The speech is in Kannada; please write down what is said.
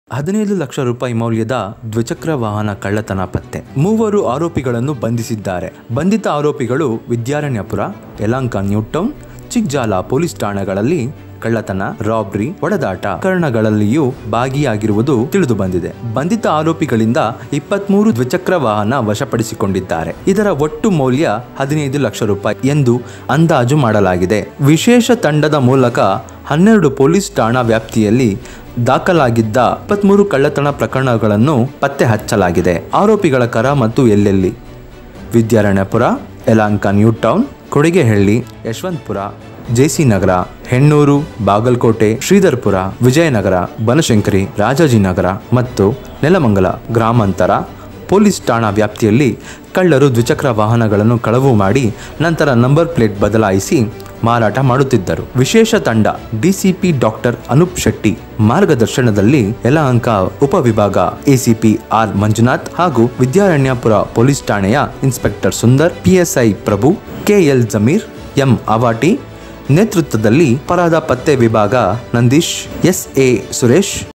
ಹದಿನೈದು ಲಕ್ಷ ರೂಪಾಯಿ ಮೌಲ್ಯದ ದ್ವಿಚಕ್ರ ವಾಹನ ಕಳ್ಳತನ ಪತ್ತೆ ಮೂವರು ಆರೋಪಿಗಳನ್ನು ಬಂಧಿಸಿದ್ದಾರೆ ಬಂಧಿತ ಆರೋಪಿಗಳು ವಿದ್ಯಾರಣ್ಯಪುರ ಯಲಹಂಕ ನ್ಯೂಟೌನ್ ಚಿಕ್ಜಾಲ ಪೊಲೀಸ್ ಠಾಣೆಗಳಲ್ಲಿ ಕಳ್ಳತನ ರಾಬ್ರಿ ಹೊಡೆದಾಟ ಪ್ರಕರಣಗಳಲ್ಲಿಯೂ ಭಾಗಿಯಾಗಿರುವುದು ತಿಳಿದು ಬಂದಿದೆ ಬಂಧಿತ ಆರೋಪಿಗಳಿಂದ ಇಪ್ಪತ್ಮೂರು ದ್ವಿಚಕ್ರ ವಾಹನ ವಶಪಡಿಸಿಕೊಂಡಿದ್ದಾರೆ ಇದರ ಒಟ್ಟು ಮೌಲ್ಯ ಹದಿನೈದು ಲಕ್ಷ ರೂಪಾಯಿ ಎಂದು ಅಂದಾಜು ಮಾಡಲಾಗಿದೆ ವಿಶೇಷ ತಂಡದ ಮೂಲಕ ಹನ್ನೆರಡು ಪೊಲೀಸ್ ಠಾಣಾ ವ್ಯಾಪ್ತಿಯಲ್ಲಿ ದಾಖಲಾಗಿದ್ದ ಇಪ್ಪತ್ಮೂರು ಕಳ್ಳತನ ಪ್ರಕರಣಗಳನ್ನು ಪತ್ತೆ ಹಚ್ಚಲಾಗಿದೆ ಆರೋಪಿಗಳ ಕರ ಮತ್ತು ಎಲ್ಲೆಲ್ಲಿ Vidyaranyapura Yelahanka new town Kodigehalli Yeshwanthpur JC Nagar Hennur Bagalkote Shridharpur Vijayanagar Banashankari Rajajinagar ಮತ್ತು ನೆಲಮಂಗಲ ಗ್ರಾಮಾಂತರ ಪೊಲೀಸ್ ಠಾಣಾ ವ್ಯಾಪ್ತಿಯಲ್ಲಿ ಕಳ್ಳರು ದ್ವಿಚಕ್ರ ವಾಹನಗಳನ್ನು ಕಳವು ಮಾಡಿ ನಂತರ ನಂಬರ್ ಪ್ಲೇಟ್ ಬದಲಾಯಿಸಿ ಮಾರಾಟ ಮಾಡುತ್ತಿದ್ದರು ವಿಶೇಷ ತಂಡ ಡಿಸಿಪಿ ಡಾಕ್ಟರ್ ಅನೂಪ್ ಶೆಟ್ಟಿ ಮಾರ್ಗದರ್ಶನದಲ್ಲಿ ಯಲಹಂಕ ಉಪವಿಭಾಗ ಎಸಿಪಿ ಆರ್ ಮಂಜುನಾಥ್ ಹಾಗೂ ವಿದ್ಯಾರಣ್ಯಪುರ ಪೊಲೀಸ್ ಠಾಣೆಯ inspector Sundar PSI Prabhu KL Zameer M Awati ನೇತೃತ್ವದಲ್ಲಿ ಅಪರಾಧ ಪತ್ತೆ ವಿಭಾಗ ನಂದೀಶ್ ಎಸ್ಎ ಸುರೇಶ್